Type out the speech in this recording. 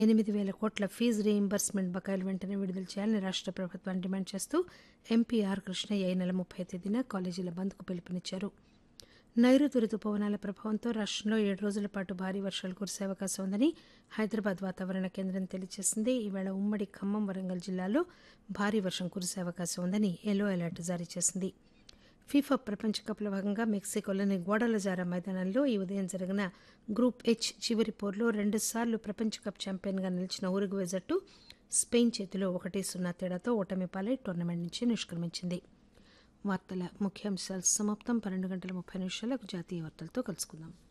ఎనిమిది వేల కోట్ల ఫీజు రీయింబర్స్మెంట్ బకాయిలు వెంటనే విడుదల చేయాలని రాష్ట ప్రభుత్వాన్ని డిమాండ్ చేస్తూ ఎంపీ ఆర్ కృష్ణయ్య ఈ నెల ముప్పై తేదీన కాలేజీల బంద్కు పిలుపునిచ్చారు నైరుతి రుతుపవనాల ప్రభావంతో రాష్టంలో ఏడు రోజుల పాటు భారీ వర్షాలు కురిసే అవకాశం ఉందని హైదరాబాద్ వాతావరణ కేంద్రం తెలియజేసింది ఈవేళ ఉమ్మడి ఖమ్మం వరంగల్ జిల్లాల్లో భారీ వర్షం కురిసే అవకాశం ఉందని ఎల్లో అలర్ట్ జారీ చేసింది ఫీఫా ప్రపంచ కప్లో భాగంగా మెక్సికోలోని గోడలజారా మైదానంలో ఈ ఉదయం జరిగిన గ్రూప్ హెచ్ చివరి పోరులో రెండుసార్లు ప్రపంచ కప్ ఛాంపియన్గా నిలిచిన ఉరుగ్వే జట్టు స్పెయిన్ చేతిలో ఒకటి సున్నా తేడాతో ఓటమి పాలై టోర్నమెంట్ నుంచి నిష్క్రమించింది వార్తల ముఖ్యాంశాలు సమాప్తం పన్నెండు గంటల ముప్పై నిమిషాలకు జాతీయ వార్తలతో కలుసుకుందాం